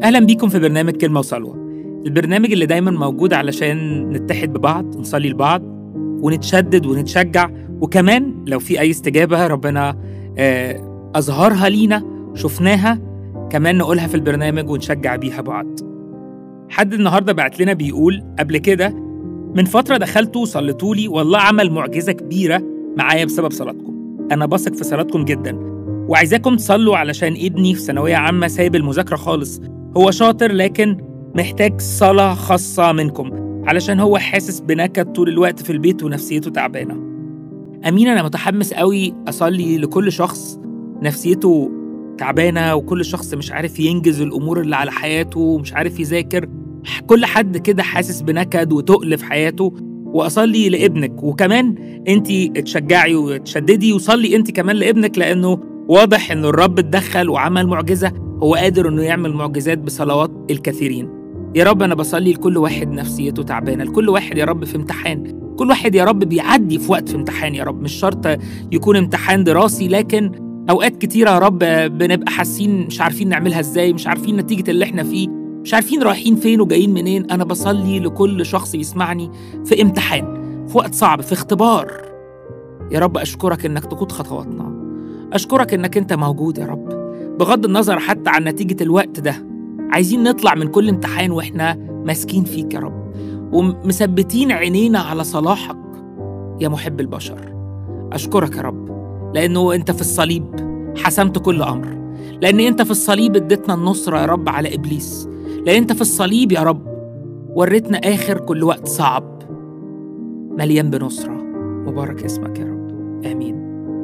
أهلا بيكم في برنامج كلمة وصلوة البرنامج اللي دايما موجود علشان نتحد ببعض نصلي لبعض ونتشدد ونتشجع وكمان لو في أي استجابة ربنا آه، أظهرها لينا شفناها كمان نقولها في البرنامج ونشجع بيها بعض حد النهاردة بعت لنا بيقول قبل كده من فترة دخلتوا وصليتوا لي والله عمل معجزة كبيرة معايا بسبب صلاتكم أنا بثق في صلاتكم جدا وعايزاكم تصلوا علشان ابني في ثانوية عامة سايب المذاكرة خالص هو شاطر لكن محتاج صلاة خاصة منكم علشان هو حاسس بنكد طول الوقت في البيت ونفسيته تعبانة أمين أنا متحمس قوي أصلي لكل شخص نفسيته تعبانة وكل شخص مش عارف ينجز الأمور اللي على حياته ومش عارف يذاكر كل حد كده حاسس بنكد وتقل في حياته واصلي لابنك وكمان انت تشجعي وتشددي وصلي انت كمان لابنك لانه واضح ان الرب اتدخل وعمل معجزه هو قادر انه يعمل معجزات بصلوات الكثيرين يا رب انا بصلي لكل واحد نفسيته تعبانه لكل واحد يا رب في امتحان كل واحد يا رب بيعدي في وقت في امتحان يا رب مش شرط يكون امتحان دراسي لكن اوقات كتيره يا رب بنبقى حاسين مش عارفين نعملها ازاي مش عارفين نتيجه اللي احنا فيه مش عارفين رايحين فين وجايين منين انا بصلي لكل شخص يسمعني في امتحان في وقت صعب في اختبار يا رب اشكرك انك تقود خطواتنا اشكرك انك انت موجود يا رب بغض النظر حتى عن نتيجه الوقت ده عايزين نطلع من كل امتحان واحنا ماسكين فيك يا رب ومثبتين عينينا على صلاحك يا محب البشر اشكرك يا رب لانه انت في الصليب حسمت كل امر لان انت في الصليب اديتنا النصره يا رب على ابليس لان انت في الصليب يا رب وريتنا اخر كل وقت صعب مليان بنصره مبارك اسمك يا رب امين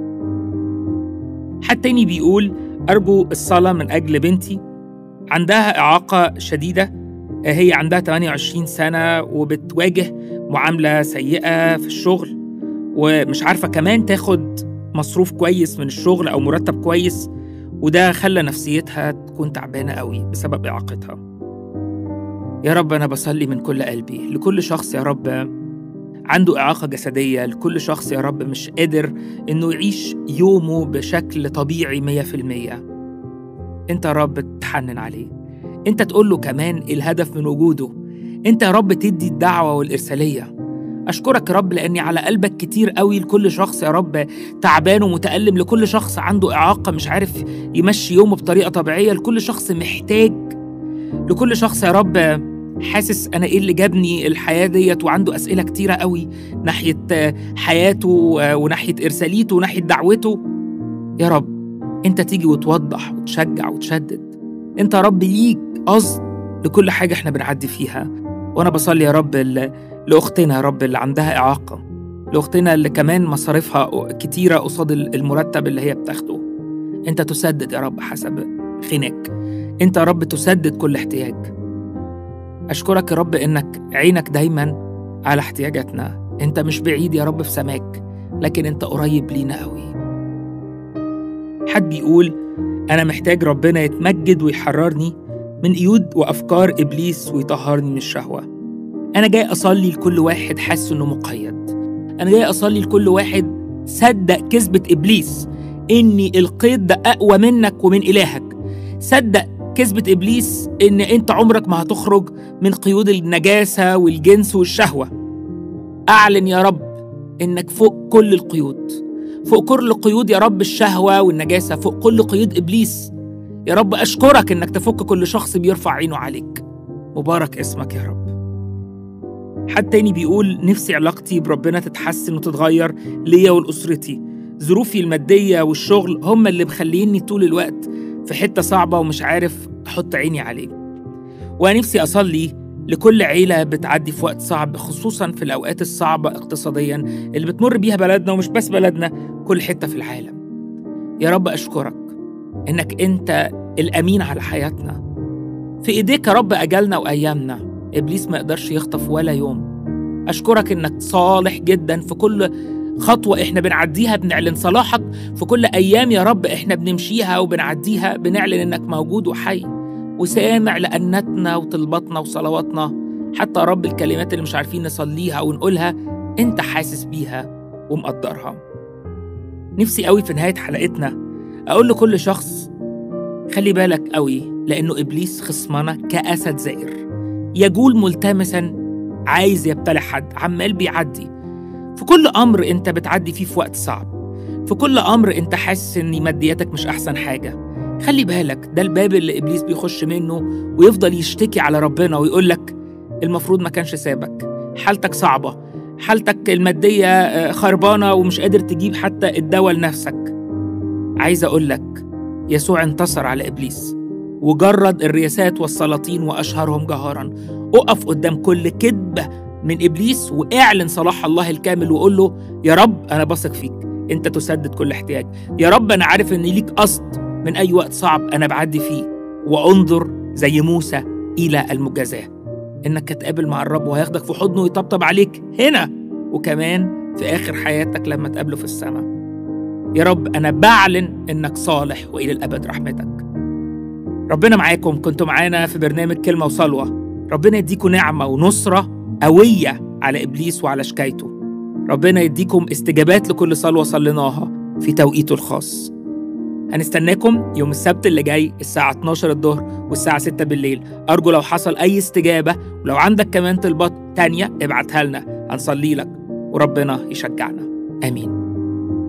حد تاني بيقول ارجو الصلاه من اجل بنتي عندها اعاقه شديده هي عندها 28 سنه وبتواجه معامله سيئه في الشغل ومش عارفه كمان تاخد مصروف كويس من الشغل او مرتب كويس وده خلى نفسيتها تكون تعبانه قوي بسبب اعاقتها يا رب أنا بصلي من كل قلبي لكل شخص يا رب عنده إعاقة جسدية لكل شخص يا رب مش قادر إنه يعيش يومه بشكل طبيعي مية في المية أنت يا رب تحنن عليه أنت تقول له كمان الهدف من وجوده أنت يا رب تدي الدعوة والإرسالية أشكرك يا رب لأني على قلبك كتير قوي لكل شخص يا رب تعبان ومتألم لكل شخص عنده إعاقة مش عارف يمشي يومه بطريقة طبيعية لكل شخص محتاج لكل شخص يا رب حاسس انا ايه اللي جابني الحياه ديت وعنده اسئله كتيره قوي ناحيه حياته وناحيه ارساليته وناحيه دعوته يا رب انت تيجي وتوضح وتشجع وتشدد انت يا رب ليك قصد لكل حاجه احنا بنعدي فيها وانا بصلي يا رب لاختنا يا رب اللي عندها اعاقه لاختنا اللي كمان مصاريفها كتيره قصاد المرتب اللي هي بتاخده انت تسدد يا رب حسب غناك انت يا رب تسدد كل احتياج أشكرك يا رب إنك عينك دايما على احتياجاتنا أنت مش بعيد يا رب في سماك لكن أنت قريب لينا قوي حد بيقول أنا محتاج ربنا يتمجد ويحررني من قيود وأفكار إبليس ويطهرني من الشهوة أنا جاي أصلي لكل واحد حاسس إنه مقيد أنا جاي أصلي لكل واحد صدق كذبة إبليس إني القيد ده أقوى منك ومن إلهك صدق كذبة إبليس إن أنت عمرك ما هتخرج من قيود النجاسة والجنس والشهوة أعلن يا رب إنك فوق كل القيود فوق كل قيود يا رب الشهوة والنجاسة فوق كل قيود إبليس يا رب أشكرك إنك تفك كل شخص بيرفع عينه عليك مبارك اسمك يا رب حد تاني بيقول نفسي علاقتي بربنا تتحسن وتتغير ليا ولأسرتي ظروفي المادية والشغل هم اللي مخليني طول الوقت في حتة صعبة ومش عارف أحط عيني عليه ونفسي أصلي لكل عيلة بتعدي في وقت صعب خصوصا في الأوقات الصعبة اقتصاديا اللي بتمر بيها بلدنا ومش بس بلدنا كل حتة في العالم يا رب أشكرك إنك أنت الأمين على حياتنا في إيديك يا رب أجلنا وأيامنا إبليس ما يقدرش يخطف ولا يوم أشكرك إنك صالح جدا في كل خطوة إحنا بنعديها بنعلن صلاحك في كل أيام يا رب إحنا بنمشيها وبنعديها بنعلن إنك موجود وحي وسامع لأنتنا وطلباتنا وصلواتنا حتى يا رب الكلمات اللي مش عارفين نصليها ونقولها أنت حاسس بيها ومقدرها نفسي قوي في نهاية حلقتنا أقول لكل شخص خلي بالك قوي لأنه إبليس خصمنا كأسد زائر يجول ملتمسا عايز يبتلع حد عمال بيعدي في كل أمر أنت بتعدي فيه في وقت صعب في كل أمر أنت حاسس إن مادياتك مش أحسن حاجة خلي بالك ده الباب اللي إبليس بيخش منه ويفضل يشتكي على ربنا ويقول لك المفروض ما كانش سابك حالتك صعبة حالتك المادية آه، خربانة ومش قادر تجيب حتى الدواء لنفسك عايز أقول لك يسوع انتصر على إبليس وجرد الرياسات والسلاطين وأشهرهم جهارا أقف قدام كل كذبة من إبليس واعلن صلاح الله الكامل وقول له يا رب أنا بثق فيك أنت تسدد كل احتياج يا رب أنا عارف إن ليك قصد من أي وقت صعب أنا بعدي فيه وانظر زي موسى إلى المجازاة إنك تقابل مع الرب وهياخدك في حضنه ويطبطب عليك هنا وكمان في آخر حياتك لما تقابله في السماء يا رب أنا بعلن إنك صالح وإلى الأبد رحمتك ربنا معاكم كنتوا معانا في برنامج كلمة وصلوة ربنا يديكم نعمة ونصرة قوية على إبليس وعلى شكايته ربنا يديكم استجابات لكل صلوة صليناها في توقيته الخاص هنستناكم يوم السبت اللي جاي الساعة 12 الظهر والساعة 6 بالليل أرجو لو حصل أي استجابة ولو عندك كمان طلبات تانية ابعتها لنا هنصلي لك وربنا يشجعنا آمين